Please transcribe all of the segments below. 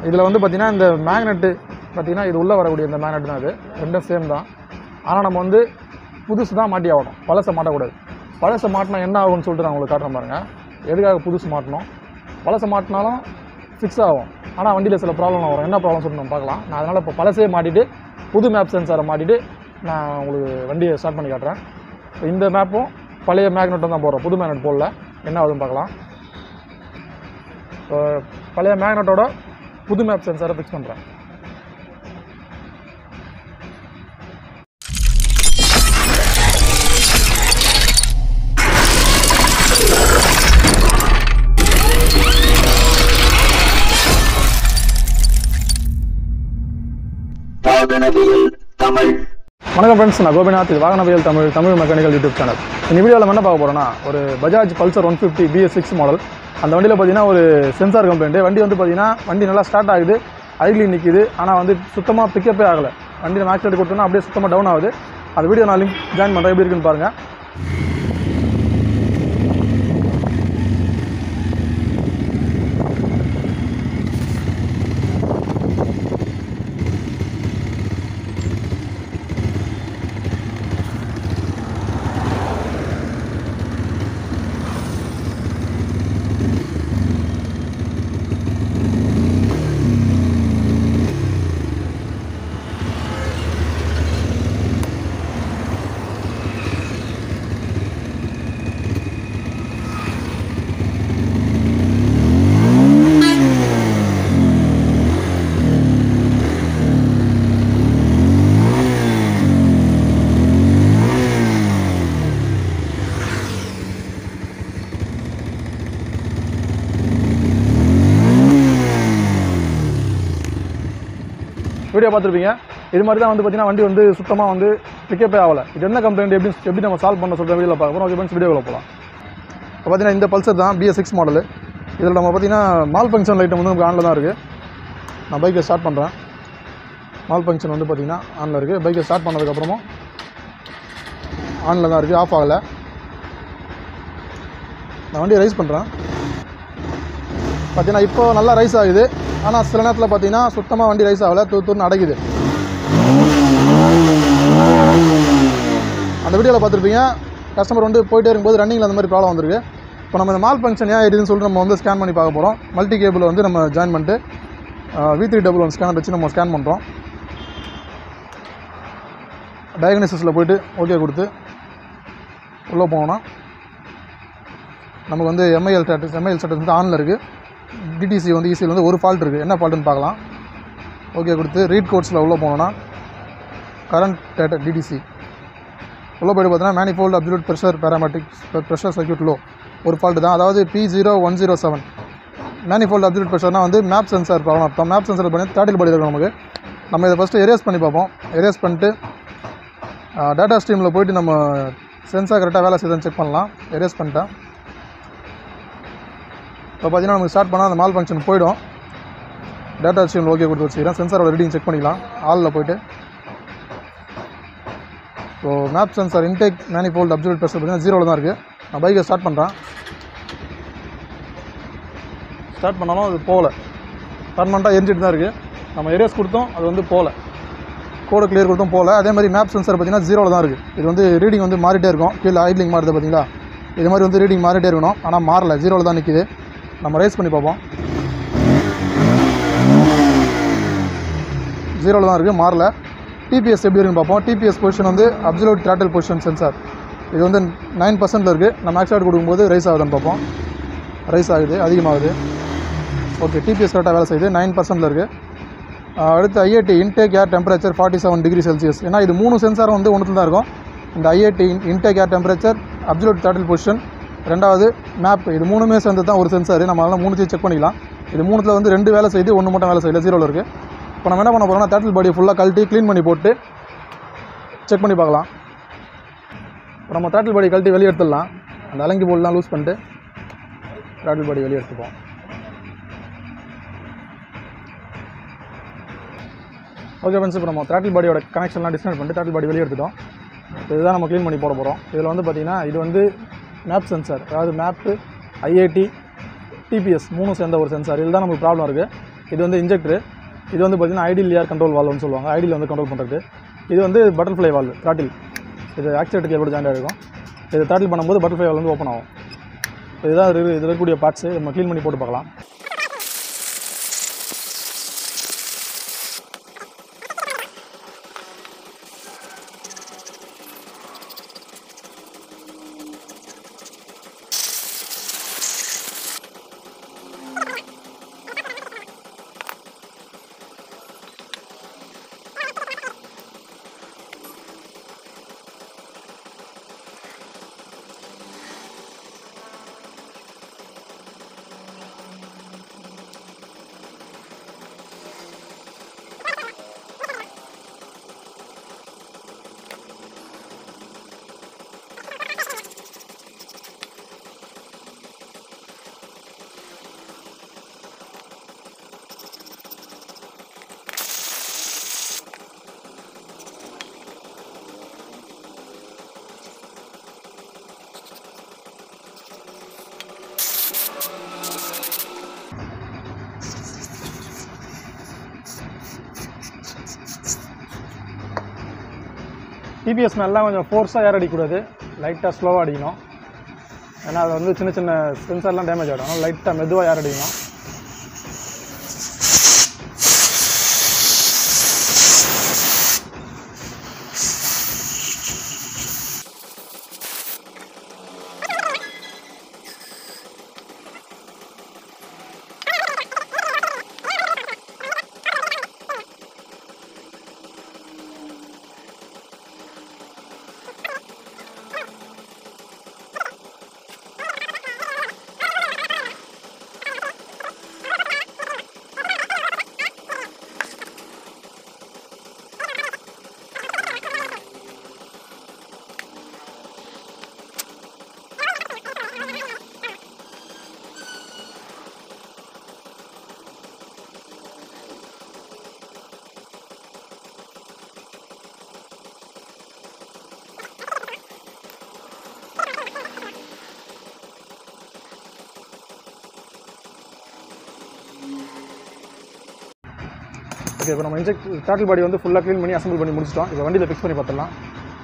இதில் வந்து பார்த்தீங்கன்னா இந்த மேக்னெட்டு பார்த்தீங்கன்னா இது உள்ளே வரக்கூடிய இந்த மேக்னெட் தான் இது ரெண்டும் சேம் தான் ஆனால் நம்ம வந்து புதுசு தான் மாட்டி ஆகணும் பழசை மாட்டக்கூடாது பழசை மாட்டினா என்ன ஆகும்னு சொல்லிட்டு நான் உங்களுக்கு காட்டுறேன் பாருங்க எதுக்காக புதுசு மாட்டணும் பழசை மாட்டினாலும் ஃபிக்ஸ் ஆகும் ஆனால் வண்டியில் சில ப்ராப்ளம் வரும் என்ன ப்ராப்ளம் சொல்லிட்டு நம்ம பார்க்கலாம் நான் அதனால் இப்போ பழசே மாட்டிட்டு புது மேப் சென்சாரை மாட்டிட்டு நான் உங்களுக்கு வண்டியை ஸ்டார்ட் பண்ணி காட்டுறேன் இப்போ இந்த மேப்பும் பழைய மேக்னெட்டும் தான் போடுறோம் புது மேக்னெட் போடல என்ன ஆகுதுன்னு பார்க்கலாம் இப்போ பழைய மேக்னெட்டோட புது மேப் சென்சாரை ஃபிக்ஸ் பண்ணுறேன் வாகனவியல் தமிழ் வணக்கம் ஃப்ரெண்ட்ஸ் நான் கோபிநாத் இது Vaganaviyal Tamil Tamil mechanical YouTube channel இந்த வீடியோவில் நம்ம என்ன பார்க்க போகிறோம்னா ஒரு Bajaj Pulsar one fifty BS six model அந்த வண்டியில் பார்த்தீங்கன்னா ஒரு சென்சார் கம்ப்ளைண்ட் வண்டி வந்து பார்த்தீங்கன்னா வண்டி நல்லா ஸ்டார்ட் ஆகுது ஐட்லி நிற்கிது ஆனால் வந்து சுத்தமாக பிக்கப்பே ஆகலை வண்டி மேக்ஸ் ரேட் கொடுத்தோன்னா அப்படியே சுத்தமாக டவுன் ஆகுது அந்த வீடியோ நான் லிங்க் ஜாயின் பண்ணுறேன் எப்படி இருக்குன்னு பாருங்கள் வீடியோ பார்த்துருப்பீங்க இது மாதிரி தான் வந்து பார்த்தீங்கன்னா வண்டி வந்து சுத்தமாக வந்து பிக்கப்பே ஆகலை இது என்ன கம்ப்ளைண்ட் எப்படி எப்படி நம்ம சால்வ் பண்ண சொல்கிற வீடியோவில் பார்க்க போகிறோம் ஓகே ஃப்ரெண்ட்ஸ் வீடியோவில் போகலாம் இப்போ பார்த்தீங்கன்னா இந்த பல்சர் தான் பிஎஸ் சிக்ஸ் மாடல் இதில் நம்ம பார்த்தீங்கன்னா மால் ஃபங்க்ஷன் லைட்டம் வந்து நமக்கு ஆனில் தான் இருக்குது நான் பைக்கை ஸ்டார்ட் பண்ணுறேன் மால் ஃபங்க்ஷன் வந்து பார்த்தீங்கன்னா ஆனில் இருக்குது பைக்கை ஸ்டார்ட் பண்ணதுக்கப்புறமும் ஆனில் தான் இருக்குது ஆஃப் ஆகலை நான் வண்டியை ரைஸ் பண்ணுறேன் பார்த்தீங்கன்னா இப்போ நல்லா ரைஸ் ஆகுது ஆனால் சில நேரத்தில் பார்த்தீங்கன்னா சுத்தமாக வண்டி ரைஸ் ஆகலை தூ தூர்னு அடைக்குது அந்த வீடியோவில் பார்த்துருப்பீங்க கஸ்டமர் வந்து போயிட்டே இருக்கும்போது ரன்னிங்கில் அந்த மாதிரி ப்ராப்ளம் வந்திருக்கு இப்போ நம்ம இந்த மால் ஃபங்க்ஷன் ஏன் இதுன்னு சொல்லிட்டு நம்ம வந்து ஸ்கேன் பண்ணி பார்க்க போகிறோம் மல்டி கேபிள் வந்து நம்ம ஜாயின் பண்ணிட்டு V three double one scanner வச்சு நம்ம ஸ்கேன் பண்ணுறோம் டயக்னோசிஸில் போயிட்டு ஓகே கொடுத்து உள்ளே போனோம்னா நமக்கு வந்து எம்ஐஎல் ஸ்டேட்டஸ் எம்ஐஎல் ஸ்டேட்டஸ் வந்து ஆனில் இருக்குது டிடிசி வந்து ஈசியில் வந்து ஒரு ஃபால்ட் இருக்குது என்ன ஃபால்ட்டுன்னு பார்க்கலாம் ஓகே கொடுத்து ரீட் கோட்ஸில் உள்ளே போனோன்னா கரண்ட் டேட்டா டிடிசி உள்ளே போய்ட்டு பார்த்தீங்கன்னா manifold absolute pressure parametrics pressure circuit low ஒரு ஃபால்ட்டு தான் அதாவது P zero one zero seven manifold absolute ப்ரெஷர்னால் வந்து மேப் சென்சார் ப்ராப்ளம் அர்த்தம் மேப் சென்சார் பண்ணி தேர்ட்டில் படி இருக்கும் நமக்கு நம்ம இதை ஃபஸ்ட்டு எரேஸ் பண்ணி பார்ப்போம் எரேஸ் பண்ணிட்டு டேட்டா ஸ்ட்ரீமில் போயிட்டு நம்ம சென்சார் கரெக்டாக வேலை செய்யுதுன்னு செக் பண்ணலாம் எரேஸ் பண்ணிட்டேன் இப்போ பார்த்தீங்கன்னா நமக்கு ஸ்டார்ட் பண்ணால் அந்த மால் ஃபங்க்ஷன் போயிடும் டேட்டா ஸ்ட்ரீம் ஓகே கொடுத்து வச்சுக்கிறேன் சென்சாரோட ரீடிங் செக் பண்ணிக்கலாம் ஆலில் போயிட்டு so map sensor intake manifold absolute pressure பார்த்தீங்கன்னா ஜீரோவில் தான் இருக்குது நான் பைக்கை ஸ்டார்ட் பண்ணுறேன் ஸ்டார்ட் பண்ணாலும் அது போகல பர்மனெண்ட்டாக எரிஞ்சிட்டு தான் இருக்குது நம்ம எரேஸ் கொடுத்தோம் அது வந்து போகல கோடு கிளியர் கொடுத்தும் போகல அதே மாதிரி மேப் சென்சார் பார்த்தீங்கன்னா ஜீரோவில் தான் இருக்குது இது வந்து ரீடிங் வந்து மாறிட்டே இருக்கும் கீழே ஐட்லிங் மாறுது பார்த்தீங்களா இது மாதிரி வந்து ரீடிங் மாறிட்டே இருக்கணும் ஆனால் மாறல ஜீரோவில் தான் நிற்கிது நம்ம ரைஸ் பண்ணி பார்ப்போம் ஜீரோவில் தான் இருக்குது மாறல டிபிஎஸ் எப்படி இருக்குன்னு பார்ப்போம் டிபிஎஸ் பொசிஷன் வந்து அப்சல்யூட் த்ராட்டல் பொசிஷன் சென்சார் இது வந்து நைன் பர்சன்ட்டில் இருக்குது நம்ம ஆக்சிடென்ட் கொடுக்கும்போது ரைஸ் ஆகுதுன்னு பார்ப்போம் ரைஸ் ஆகுது அதிகமாகுது ஓகே டிபிஎஸ் கரெக்டாக வேலை செய்யுது நைன் பர்சன்ட்டில் இருக்குது அடுத்து IIT intake air temperature forty seven degree Celsius ஏன்னா இது மூணு சென்சாரும் வந்து ஒன்றுல தான் இருக்கும் இந்த IIT intake air temperature absolute throttle position ரெண்டாவது மேப் இது மூணுமே சேர்ந்து தான் ஒரு சென்சார் நம்ம அதெல்லாம் மூணுத்தையும் செக் பண்ணிக்கலாம் இது மூணுத்தில் வந்து ரெண்டு வேலை செய்யுது ஒன்று மட்டும் வேலை செய்யல ஜீரோவில் இருக்குது இப்போ நம்ம என்ன பண்ண போகிறோம்னா தேட்டல் பாடி ஃபுல்லாக கழட்டி க்ளீன் பண்ணி போட்டு செக் பண்ணி பார்க்கலாம் இப்போ நம்ம தேட்டல் பாடி கழட்டி வெளியே எடுத்துடலாம் அந்த அலங்கி போர்டெலாம் லூஸ் பண்ணிட்டு தேட்டல் பாடி வெளியே எடுத்துப்போம் ஓகே ஃப்ரெண்ட்ஸ் இப்போ நம்ம தேட்டல் பாடியோட கனெக்ஷன்லாம் டிஸ்கனெக்ட் பண்ணிட்டு தேட்டல் பாடி வெளியே எடுத்துட்டோம் இப்போ இதுதான் நம்ம க்ளீன் பண்ணி போட போகிறோம் இதில் வந்து பார்த்திங்கன்னா இது வந்து மேப் சென்சார் அதாவது மேப்பு ஐஐடி டிபிஎஸ் மூணும் சேர்ந்த ஒரு சென்சார் இதில் தான் நமக்கு ப்ராப்ளம் இருக்குது இது வந்து இன்ஜெக்டர் இது வந்து பார்த்தீங்கன்னா ஐடியல் ஏர் கண்ட்ரோல் வால்வ்னு சொல்லுவாங்க ஐடியில் வந்து கண்ட்ரோல் பண்ணுறது இது வந்து பட்டர்ஃப்ளை வால்வ் த்ராட்டில் இது ஆக்சிடென்ட் கேபிள் ஜாயின் இருக்கும் இது த்ராட்டில் பண்ணும்போது பட்டர்ஃப்ளை வால்வ் வந்து ஓப்பன் ஆகும் இதுதான் இது இதில் இருக்கக்கூடிய பார்ட்ஸு நம்ம க்ளீன் பண்ணி போட்டு பார்க்கலாம் டிபிஎஸ் நல்லா கொஞ்சம் ஃபோர்ஸாக ஏர் அடிக்கக்கூடாது லைட்டாக ஸ்லோவாக அடிக்கணும் ஏன்னா அது வந்து சின்ன சின்ன சென்சார்லாம் டேமேஜ் ஆகிடும் லைட்டாக மெதுவாக ஏர் அடிக்கணும் ஓகே இப்போ நம்ம இன்ஜெக்ட் டாட்டில் பாடி வந்து ஃபுல்லாக க்ளீன் பண்ணி அசம்பிள் பண்ணி முடிச்சிட்டோம் இப்போ வண்டியில் ஃபிக்ஸ் பண்ணி பார்த்துடலாம்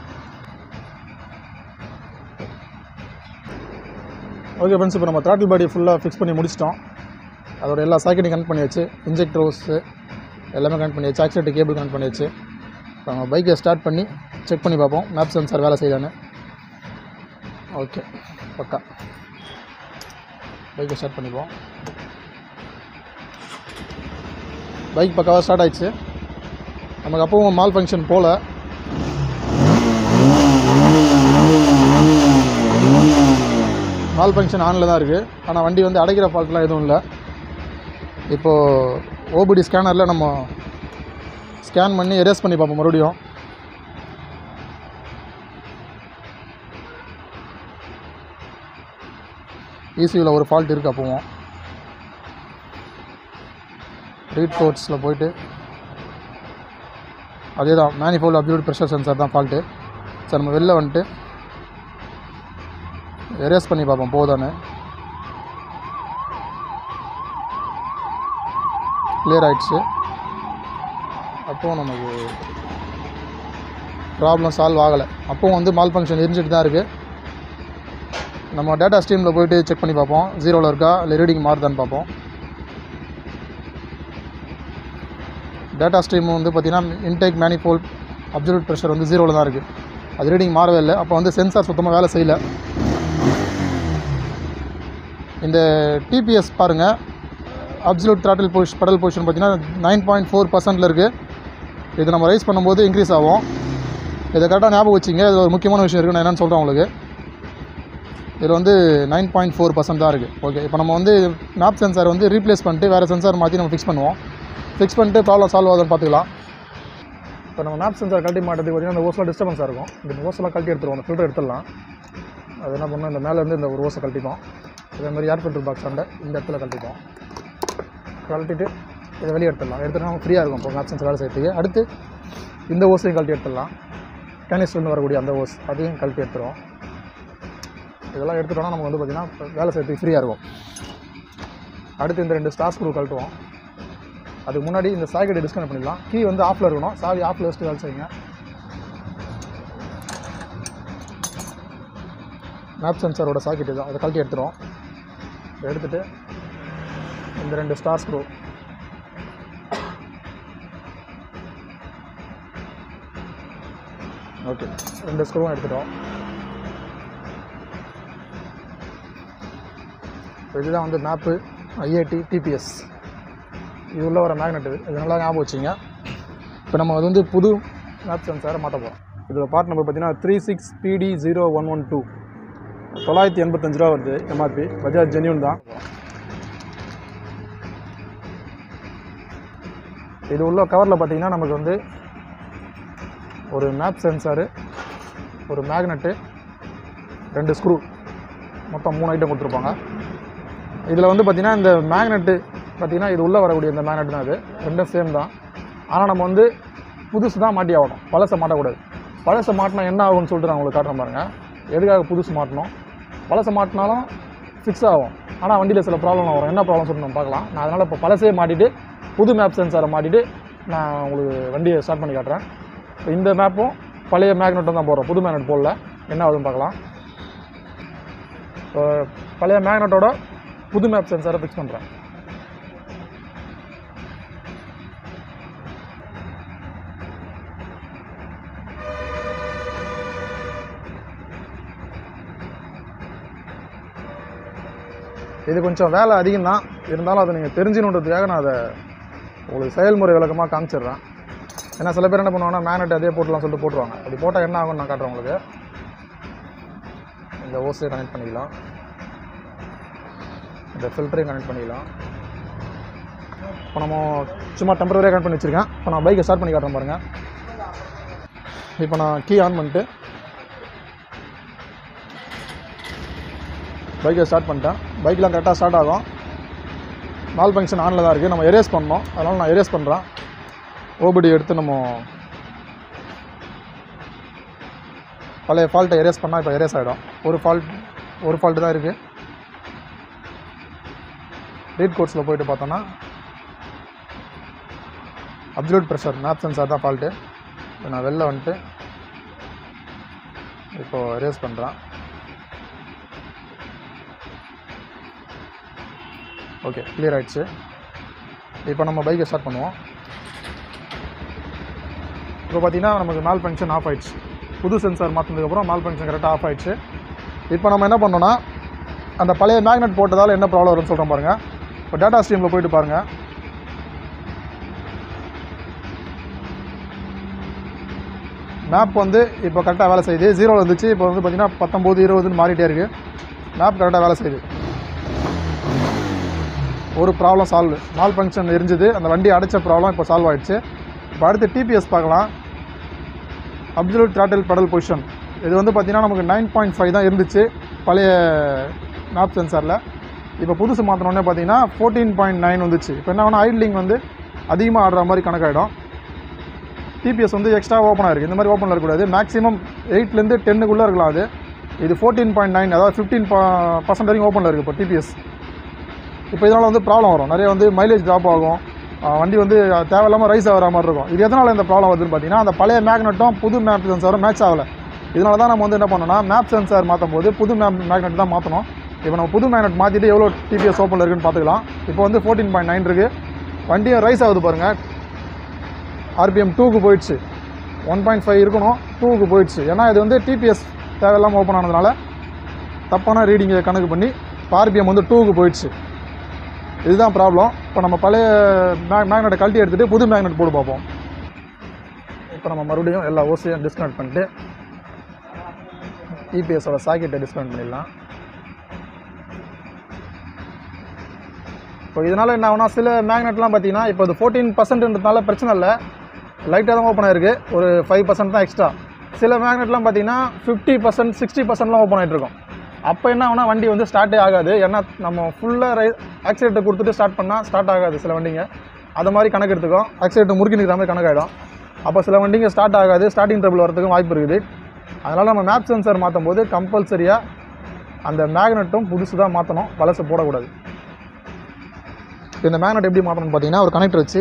ஓகே ஃப்ரெண்ட்ஸ் இப்போ நம்ம த்ராட்டில் பாடி ஃபுல்லாக ஃபிக்ஸ் பண்ணி முடிச்சிட்டோம் அதோட எல்லா சாக்கெட்டையும் கனெக்ட் பண்ணியாச்சு இன்ஜெக்ட் ரோஸு எல்லாமே கனெக்ட் பண்ணியாச்சு ஆக்சிடென்ட் கேபிள் கனெக்ட் பண்ணியாச்சு இப்போ நம்ம பைக்கை ஸ்டார்ட் பண்ணி செக் பண்ணி பார்ப்போம் மேப் சென்சார் வேலை செய்யுதான்னு ஓகே பக்கா பைக்கை ஸ்டார்ட் பண்ணிப்போம் பைக் பக்காவாக ஸ்டார்ட் ஆயிடுச்சு நமக்கு அப்பவும் மால் ஃபங்க்ஷன் போகல மால் ஃபங்க்ஷன் ஆனில் தான் இருக்குது ஆனால் வண்டி வந்து அடைக்கிற ஃபால்ட்லாம் எதுவும் இல்லை இப்போது ஓபிடி ஸ்கேனரில் நம்ம ஸ்கேன் பண்ணி எரேஸ் பண்ணி பார்ப்போம் மறுபடியும் ஈசியூவில் ஒரு ஃபால்ட் இருக்குது அப்போவும் ரீட் கோட்ஸில் போயிட்டு அதே தான் மேனிஃபோல்ட் அப்சல்யூட் ப்ரெஷர் சென்சார் தான் ஃபால்ட்டு சரி நம்ம வெளில வந்துட்டு எரேஸ் பண்ணி பார்ப்போம் போதானே கிளியர் ஆயிடுச்சு அப்போவும் நமக்கு ப்ராப்ளம் சால்வ் ஆகலை அப்போவும் வந்து மால் ஃபங்க்ஷன் இருந்துட்டு தான் இருக்குது நம்ம டேட்டா ஸ்ட்ரீமில் போயிட்டு செக் பண்ணி பார்ப்போம் ஜீரோவில் இருக்கா இல்லை ரீடிங் மாறுதான்னு பார்ப்போம் டேட்டா ஸ்ட்ரீம் வந்து பார்த்திங்கன்னா இன்டேக் மேனிஃபோல்ட் அப்சல்யூட் ப்ரெஷர் வந்து ஜீரோவில் தான் இருக்குது அது ரீடிங் மாறவே இல்லை அப்போ வந்து சென்சார் சுத்தமாக வேலை செய்யல இந்த டிபிஎஸ் பாருங்கள் absolute throttle pos pedal position பார்த்தீங்கன்னா நைன் பாயிண்ட் ஃபோர் பர்சன்ட்டில் இருக்குது இது நம்ம ரைஸ் பண்ணும்போது இன்க்ரீஸ் ஆகும் இதை கரெக்டாக ஞாபகம் வச்சிங்க இதில் ஒரு முக்கியமான விஷயம் இருக்குது நான் என்னென்னு சொல்கிறேன் உங்களுக்கு இதில் வந்து நைன் பாயிண்ட் ஃபோர் பர்சன்ட் தான் இருக்குது ஓகே இப்போ நம்ம வந்து மேப் சென்சார் வந்து ரீப்ளேஸ் பண்ணிட்டு வேறு சென்சார் மாற்றி நம்ம ஃபிக்ஸ் பண்ணுவோம் ஃபிக்ஸ் பண்ணிட்டு ப்ராப்ளம் சால்வ் ஆகுதுன்னு பார்த்துக்கலாம் இப்போ நம்ம மேப் சென்சார் கழட்டி மாட்டதுக்கு பார்த்தீங்கன்னா இந்த ஓஸில் டிஸ்டர்பன்ஸாக இருக்கும் இந்த ஓஸெல்லாம் கழட்டி எடுத்துருவோம் அந்த ஃபில்டர் எடுத்துடலாம் அது என்ன பண்ணோம் இந்த மேலே இருந்து இந்த ஒரு ஓஸை கழட்டிப்போம் இதே மாதிரி ஏர் ஃபில்டர் பாக்ஸ் அண்டை இந்த இடத்துல கழட்டிப்போம் கழட்டிட்டு இதை வெளியே எடுத்துடலாம் எடுத்துட்டா நம்ம ஃப்ரீயாக இருக்கும் இப்போ மேப் சென்சார் வேலை செய்யறதுக்கு அடுத்து இந்த ஓஸையும் கழட்டி எடுத்துடலாம் கேனிஸ்டர்னு வரக்கூடிய அந்த ஓஸ் அதையும் கழட்டி எடுத்துருவோம் இதெல்லாம் எடுத்துட்டோம்னா நமக்கு வந்து பார்த்திங்கன்னா வேலை செய்யறதுக்கு ஃப்ரீயாக இருக்கும் அடுத்து இந்த ரெண்டு ஸ்டார் ஸ்க்ரூ கழட்டுவோம் அதுக்கு முன்னாடி இந்த சாக்கெட்டை டிஸ்கனெக்ட் பண்ணிடலாம் கீ வந்து ஆஃபில் இருக்கணும் சாவி ஆஃபில் வச்சுட்டு வேலை செய்யுங்க மேப் சென்சாரோட சாக்கெட் இது அதை கழட்டி எடுத்துரும் எடுத்துட்டு இந்த ரெண்டு ஸ்டார் ஸ்க்ரூ ஓகே ரெண்டு ஸ்க்ரூவும் எடுத்துட்டோம் இப்போ இதுதான் வந்து மேப்பு ஐஏடி டிபிஎஸ் இது உள்ள வர மேக்னெட் இது இது நல்லா ஞாபகம் வச்சுங்க இப்போ நம்ம அது வந்து புது மேப் சென்சாரை மாட்ட போகிறோம் இதோட பார்ட் நம்பர் பார்த்தீங்கன்னா three six BD zero one one two தொள்ளாயிரத்தி எண்பத்தஞ்சு ரூபா வருது எம்ஆர்பி பஜாஜ் ஜென்யூன் தான் இது உள்ள கவரில் பார்த்தீங்கன்னா நமக்கு வந்து ஒரு மேப் சென்சாரு ஒரு மேக்னெட்டு ரெண்டு ஸ்க்ரூ மொத்தம் மூணு ஐட்டம் கொடுத்துருப்பாங்க இதில் வந்து பார்த்திங்கன்னா இந்த மேக்னெட்டு பார்த்திங்கன்னா இது உள்ளே வரக்கூடிய இந்த மேக்னெட் தான் இது ரெண்டும் சேம் தான் ஆனால் நம்ம வந்து புதுசு தான் மாட்டி ஆகணும் பழசை மாட்டக்கூடாது பழசை மாட்டினா என்ன ஆகும்னு சொல்லிட்டு நான் உங்களுக்கு காட்டுறேன் பாருங்கள் எதுக்காக புதுசு மாட்டணும் பழசை மாட்டினாலும் ஃபிக்ஸ் ஆகும் ஆனால் வண்டியில் சில ப்ராப்ளம் வரும் என்ன ப்ராப்ளம் சொல்லிட்டு நம்ம பார்க்கலாம் நான் அதனால் இப்போ பழசே மாட்டிட்டு புது மேப் சென்சாரை மாட்டிட்டு நான் உங்களுக்கு வண்டியை ஸ்டார்ட் பண்ணி காட்டுறேன் இப்போ இந்த மேப்பும் பழைய மேக்னெட்டும் தான் போடுறோம் புது மேக்னெட் போடல என்ன ஆகுதுன்னு பார்க்கலாம் இப்போ பழைய மேக்னெட்டோட புது மேப் சென்சாரை ஃபிக்ஸ் பண்ணுறேன் இது கொஞ்சம் வேலை அதிகம் தான் இருந்தாலும் அதை நீங்கள் தெரிஞ்சுணுன்றதுக்காக நான் அதை உங்களுக்கு செயல்முறை விளக்கமாக காமிச்சிடுறேன் ஏன்னா சில பேர் என்ன பண்ணுவாங்கன்னா மேக்னெட் அதே போட்டுலாம் சொல்லிட்டு போட்டுருவாங்க அப்படி போட்டால் என்ன ஆகும்னு நான் காட்டுறேன் உங்களுக்கு இந்த ஓஸையை கனெக்ட் பண்ணிக்கலாம் இந்த ஃபில்டரையும் கனெக்ட் பண்ணிக்கலாம் இப்போ நம்ம சும்மா டெம்பரரியாக கனெக்ட் பண்ணி வச்சுருக்கேன் இப்போ நான் பைக்கை ஸ்டார்ட் பண்ணி காட்டுறேன் பாருங்கள் இப்போ நான் கீ ஆன் பண்ணிட்டு பைக்கை ஸ்டார்ட் பண்ணிட்டேன் பைக்கெலாம் கரெக்டாக ஸ்டார்ட் ஆகும் நால் ஃபங்க்ஷன் ஆனில் தான் இருக்குது நம்ம எரேஸ் பண்ணோம் அதனால் நான் எரேஸ் பண்ணுறேன் ஓபிடி எடுத்து நம்ம பழைய ஃபால்ட்டை எரேஸ் பண்ணால் இப்போ எரேஸ் ஆகிடும் ஒரு ஃபால்ட் ஒரு ஃபால்ட்டு தான் இருக்குது ரீட் கோர்ஸில் போயிட்டு பார்த்தோன்னா அப்சல்யூட் ப்ரெஷர் மேப் சென்சார் தான் ஃபால்ட்டு இப்போ நான் வெளில வந்துட்டு இப்போது எரேஸ் பண்ணுறேன் ஓகே கிளியர் ஆயிடுச்சு இப்போ நம்ம பைக்கை ஸ்டார்ட் பண்ணுவோம் இப்போ பார்த்தீங்கன்னா நமக்கு மால் ஃபங்க்ஷன் ஆஃப் ஆயிடுச்சு புது சென்சார் மாற்றினதுக்கப்புறம் மால் ஃபங்க்ஷன் கரெக்டாக ஆஃப் ஆயிடுச்சு இப்போ நம்ம என்ன பண்ணோம்னா அந்த பழைய மேக்னெட் போட்டதால் என்ன ப்ராப்ளம் வரும்னு சொல்கிறேன் பாருங்கள் இப்போ டேட்டா ஸ்ட்ரீமில் போயிட்டு பாருங்கள் மேப் வந்து இப்போ கரெக்டாக வேலை செய்யுது ஜீரோவில் இருந்துச்சு இப்போ வந்து பார்த்தீங்கன்னா பத்தொம்போது இருபதுன்னு மாறிட்டே இருக்குது மேப் கரெக்டாக வேலை செய்யுது ஒரு ப்ராப்ளம் சால்வ் மால் ஃபங்க்ஷன் இருந்தது அந்த வண்டி அடைச்ச ப்ராப்ளம் இப்போ சால்வ் ஆயிடுச்சு இப்போ அடுத்து டிபிஎஸ் பார்க்கலாம் அப்சல்யூட் த்ராட்டில் பெடல் பொசிஷன் இது வந்து பார்த்திங்கன்னா நமக்கு நைன் பாயிண்ட் ஃபைவ் தான் இருந்துச்சு பழைய மேப் சென்சாரில் இப்போ புதுசு மாற்றினோடனே பார்த்தீங்கன்னா ஃபோர்டீன் பாயிண்ட் நைன் வந்துச்சு இப்போ என்ன ஆகுனா ஐட்லிங் வந்து அதிகமாக ஆடுற மாதிரி கணக்காயிடும் டிபிஎஸ் வந்து எக்ஸ்ட்ரா ஓப்பனாக இருக்குது இந்த மாதிரி ஓப்பனில் இருக்கக்கூடாது மேக்ஸிமம் எயிட்லேருந்து டென்னுக்குள்ளே இருக்கலாம் அது இது ஃபோர்டீன் பாயிண்ட் நைன் அதாவது ஃபிஃப்டீன் பர்சன்ட் வரைக்கும் ஓப்பனில் இருக்குது இப்போ டிபிஎஸ் இப்போ இதனால் வந்து ப்ராப்ளம் வரும் நிறைய வந்து மைலேஜ் ட்ராப் ஆகும் ஆஹ் வண்டி வந்து தேவையில்லாமல் ரைஸ் ஆகிற மாதிரி இருக்கும் இது எதனால் இந்த ப்ராப்ளம் வருதுன்னு பார்த்தீங்கன்னா அந்த பழைய மேக்னெட்டும் புது மேப் சென்சாரும் மேட்ச் ஆகலை இதனால தான் நம்ம வந்து என்ன பண்ணோம்னா மேப் சென்சார் மாற்றும் போது புது மேப் மேக்னெட் தான் மாற்றணும் இப்போ நம்ம புது மேக்னெட் மாற்றிட்டு எவ்வளோ டிபிஎஸ் ஓப்பனில் இருக்குன்னு பார்த்துக்கலாம் இப்போ வந்து ஃபோர்டீன் பாயிண்ட் நைன் இருக்குது வண்டியும் ரைஸ் ஆகுது பாருங்கள் ஆர்பிஎம் டூக்கு போயிடுச்சு ஒன் பாயிண்ட் ஃபைவ் இருக்கணும் டூக்கு போயிடுச்சு ஏன்னா இது வந்து டிபிஎஸ் தேவையில்லாமல் ஓப்பன் ஆனதுனால தப்பான ரீடிங்கை கணக்கு பண்ணி ஆர்பிஎம் வந்து டூக்கு போயிடுச்சு இதுதான் ப்ராப்ளம் இப்போ நம்ம பழைய மே மேக்னெட்டை கழட்டி எடுத்துகிட்டு புது மேக்னெட் போட்டு பார்ப்போம் இப்போ நம்ம மறுபடியும் எல்லா ஓசையும் டிஸ்கனெக்ட் பண்ணிட்டு இபிஎஸோட சாக்கெட்டை டிஸ்கனெக்ட் பண்ணிடலாம் இப்போ இதனால் என்ன ஆகுனா சில மேக்னெட்லாம் பார்த்தீங்கன்னா இப்போ இது ஃபோர்டீன் பர்சன்ட்ன்றதுனால பிரச்சனை இல்லை லைட்டாக தான் ஓப்பன் ஆயிருக்கு ஒரு ஃபைவ் பர்சன்ட் தான் எக்ஸ்ட்ரா சில மேக்னெட்லாம் பார்த்தீங்கன்னா ஃபிஃப்டி பர்சன்ட் சிக்ஸ்டி பர்சன்ட்லாம் ஓப்பன் ஆகிட்டு இருக்கும் அப்போ என்ன ஆகுனா வண்டி வந்து ஸ்டார்ட்டே ஆகாது ஏன்னா நம்ம ஃபுல்லாக ரை ஆக்சிடென்ட்டை கொடுத்துட்டு ஸ்டார்ட் பண்ணால் ஸ்டார்ட் ஆகாது சில வண்டிங்க அது மாதிரி கணக்கு எடுத்துக்கும் ஆக்சிடென்ட் முறுக்கி நிற்கிற மாதிரி கணக்காயிடும் அப்போ சில வண்டிங்க ஸ்டார்ட் ஆகாது ஸ்டார்டிங் ட்ரபிள் வரதுக்கும் வாய்ப்பு இருக்குது அதனால் நம்ம மேப் சென்சார் மாற்றும் போது கம்பல்சரியாக அந்த மேக்னெட்டும் புதுசு தான் மாற்றணும் பழசு போடக்கூடாது இந்த மேக்னெட் எப்படி மாற்றணும்னு பார்த்தீங்கன்னா ஒரு கனெக்டர் வச்சு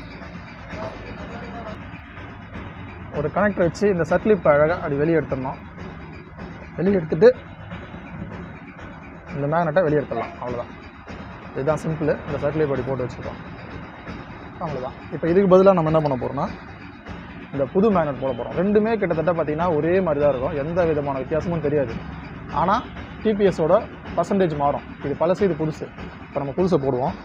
ஒரு கனெக்டர் வச்சு இந்த சர்க்ளிப் அழகாக அப்படி வெளியே எடுத்துடணும் வெளியே எடுத்துட்டு இந்த மேக்னெட்டை வெளியே எடுத்துடலாம் அவ்வளோதான் இதுதான் சிம்பிள் இந்த சர்க்ளிப் அப்படி போட்டு வச்சுருக்கோம் அவ்வளோதான் இப்போ இதுக்கு பதிலாக நம்ம என்ன பண்ண போகிறோம்னா இந்த புது மேக்னெட் போட போகிறோம் ரெண்டுமே கிட்டத்தட்ட பார்த்தீங்கன்னா ஒரே மாதிரி தான் இருக்கும் எந்த விதமான வித்தியாசமும் தெரியாது ஆனால் டிபிஎஸோட பர்சன்டேஜ் மாறும் இது பழசு இது புதுசு இப்போ நம்ம புதுசை போடுவோம்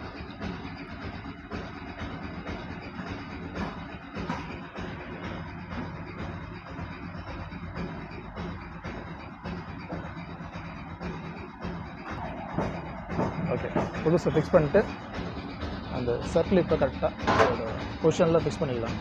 ஓகே புதுசை ஃபிக்ஸ் பண்ணிட்டு அந்த சர்க்கிள் இப்போ கரெக்டாக பொசிஷனில் ஃபிக்ஸ் பண்ணிக்கலாம்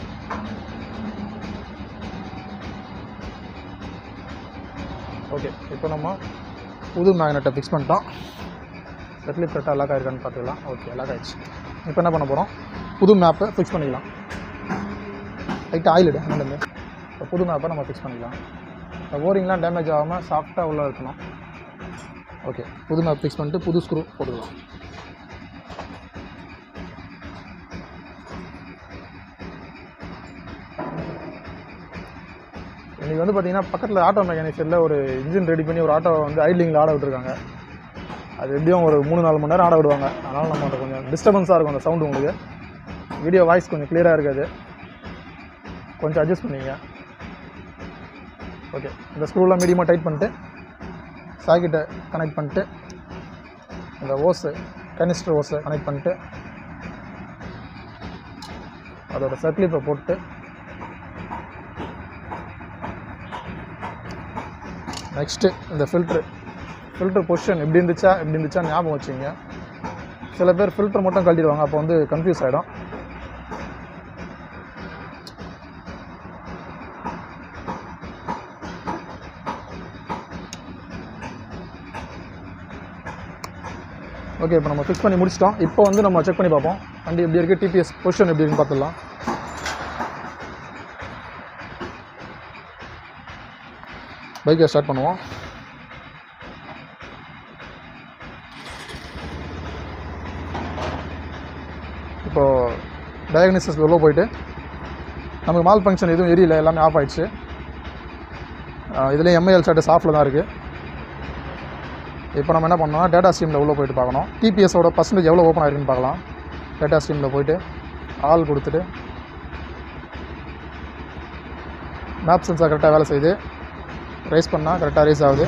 ஓகே இப்போ நம்ம புது மேக்னெட்டை ஃபிக்ஸ் பண்ணிட்டோம் சர்க்கிள் கரெக்டாக லாக் ஆயிருக்கான்னு பார்த்துக்கலாம் ஓகே லாக் ஆயிடுச்சு இப்போ என்ன பண்ண போகிறோம் புது மேப்பை ஃபிக்ஸ் பண்ணிக்கலாம் லைட்டாக ஆயில் இடு ஹேண்டில் இப்போ புது மேப்பை நம்ம ஃபிக்ஸ் பண்ணிக்கலாம் இப்போ ஓரிங்லாம் டேமேஜ் ஆகாமல் சாஃப்டாக உள்ளே இருக்கணும் ஓகே புது மேப் ஃபிக்ஸ் பண்ணிட்டு புது ஸ்க்ரூ போட்டுக்கலாம் இன்றைக்கி வந்து பார்த்தீங்கன்னா பக்கத்தில் ஆட்டோ மெக்கானிக்ஸில் ஒரு இன்ஜின் ரெடி பண்ணி ஒரு ஆட்டோ வந்து ஐட்லிங்கில் ஆட விட்டுருக்காங்க அது எப்படியும் ஒரு மூணு நாலு மணி நேரம் ஆட விடுவாங்க அதனால் நம்ம அந்த கொஞ்சம் டிஸ்டர்பன்ஸாக இருக்கும் அந்த சவுண்டு உங்களுக்கு வீடியோ வாய்ஸ் கொஞ்சம் கிளியராக இருக்காது கொஞ்சம் அட்ஜஸ்ட் பண்ணிங்க ஓகே இந்த ஸ்க்ரூலாம் மீடியமாக டைட் பண்ணிட்டு சாக்கெட்டை கனெக்ட் பண்ணிட்டு இந்த ஓஸு கனிஸ்டர் ஓஸை கனெக்ட் பண்ணிட்டு அதோட சர்க்ளிப்பை போட்டு நெக்ஸ்ட்டு இந்த ஃபில்ட்ரு ஃபில்ட்ரு பொசிஷன் எப்படி இருந்துச்சா எப்படி இருந்துச்சா ஞாபகம் வச்சுங்க சில பேர் ஃபில்ட்ரு மட்டும் கழட்டிடுவாங்க அப்போ வந்து கன்ஃபியூஸ் ஆகிடும் ஓகே இப்போ நம்ம ஃபிக்ஸ் பண்ணி முடிச்சிட்டோம் இப்போ வந்து நம்ம செக் பண்ணி பார்ப்போம் வண்டி எப்படி இருக்குது டிபிஎஸ் பொசிஷன் எப்படி இருக்குன்னு பார்த்துடலாம் பைக்கை ஸ்டார்ட் பண்ணுவோம் இப்போது டயக்னிசிஸ் உள்ளே போயிட்டு நமக்கு மால் ஃபங்க்ஷன் எதுவும் எரியல எல்லாமே ஆஃப் ஆயிடுச்சு இதுலேயும் எம்ஐஎல் ஸ்டாட்டஸ் ஆஃபில் தான் இருக்குது இப்போ நம்ம என்ன பண்ணோம்னா டேட்டா ஸ்ட்ரீமில் உள்ளே போயிட்டு பார்க்கணும் டிபிஎஸோட பர்சன்டேஜ் எவ்வளோ ஓப்பன் ஆயிருக்குன்னு பார்க்கலாம் டேட்டா ஸ்ட்ரீமில் போயிட்டு ஆல் கொடுத்துட்டு மேப் சென்சார் கரெக்டாக வேலை செய்யுது ரைஸ் பண்ணால் கரெக்டாக ரைஸ் ஆகுது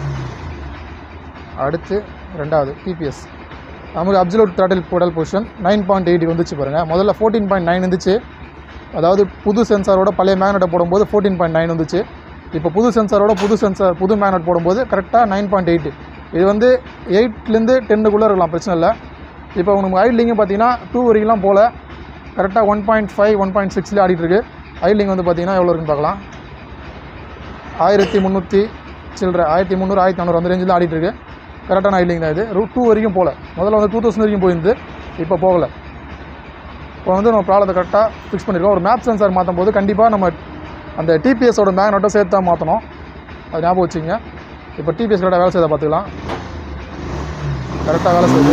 அடுத்து ரெண்டாவது டிபிஎஸ் நமக்கு absolute throttle pedal position nine point eight வந்துச்சு பாருங்கள் முதல்ல ஃபோர்டீன் பாயிண்ட் நைன் இருந்துச்சு அதாவது புது சென்சாரோட பழைய மேக்னெட்டை போடும்போது ஃபோர்டீன் பாயிண்ட் நைன் வந்துச்சு இப்போ புது சென்சாரோட புது சென்சார் புது மேக்னெட் போடும்போது கரெக்டாக நைன் பாயிண்ட் எயிட் இது வந்து எயிட்லேருந்து டென்னுக்குள்ளே இருக்கலாம் பிரச்சனை இல்லை இப்போ உங்களுக்கு ஐட்லிங்கும் பார்த்தீங்கன்னா டூ வரைக்கும்லாம் போகல கரெக்டாக one point five one point சிக்ஸ்லேயே ஆடிட்டுருக்கு ஐட்லிங் வந்து பார்த்தீங்கன்னா எவ்வளோ இருக்குன்னு பார்க்கலாம் ஆயிரத்தி முந்நூற்றி சில்லற ஆயிரத்தி முந்நூறு ஆயிரத்தி நானூறு அந்த ரேஞ்சில் ஆடிட்டு இருக்கு கரெக்டான ஐட்லிங் தான் இது ரூட் டூ வரைக்கும் போகல முதல்ல வந்து டூ தௌசண்ட் வரைக்கும் போயிருந்து இப்போ போகல இப்போ வந்து நம்ம ப்ராப்ளத்தை கரெக்டாக ஃபிக்ஸ் பண்ணியிருக்கோம் ஒரு மேப் சென்சார் மாற்றும் போது கண்டிப்பாக நம்ம அந்த டிபிஎஸோட மேக்னெட்டை சேர்த்து தான் மாற்றணும் அது ஞாபகம் வச்சுங்க இப்போ டிபிஎஸ் கரெக்டாக வேலை செய்த பார்த்துக்கலாம் கரெக்டாக வேலை செய்யுது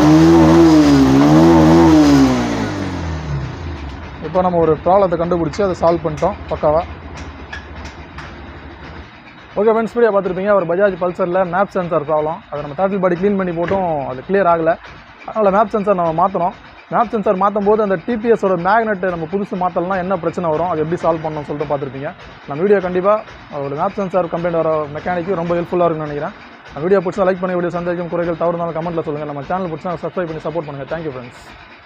இப்போ நம்ம ஒரு ப்ராப்ளத்தை கண்டுபிடிச்சி அதை சால்வ் பண்ணிட்டோம் பக்காவாக ஓகே ஃப்ரெண்ட்ஸ் வீடியோ பார்த்துருப்பீங்க ஒரு பஜாஜ் பல்சரில் மேப் சென்சார் ப்ராப்ளம் அதை நம்ம டாட்டில் பாடி க்ளீன் பண்ணி போட்டும் அது கிளியர் ஆகலை அதனால் மேப் சென்சார் நம்ம மாற்றணும் மேப் சென்சார் மாற்றும் போது அந்த டிபிஎஸோட மேக்னெட் நம்ம புதுசு மாற்றலாம் என்ன பிரச்சனை வரும் அது எப்படி சால்வ் பண்ணணும்னு சொல்லிட்டு பார்த்துருப்பீங்க நம்ம வீடியோ கண்டிப்பாக ஒரு மேப் சென்சார் கம்ப்ளைண்ட் வர மெக்கானிக்கு ரொம்ப ஹெல்ப்ஃபுல்லாக இருக்கும்னு நினைக்கிறேன் அந்த வீடியோ பிடிச்சா லைக் பண்ணி வீடியோ சந்தேகம் குறைகள் தவறுனாலும் கமெண்ட்டில் சொல்லுங்கள் நம்ம சேனல் பிடிச்சா சப்ஸ்கிரைப் பண்ணி சப்போர்ட் பண்ணுங்கள் தேங்க்யூ ஃப்ரெண்ட்ஸ்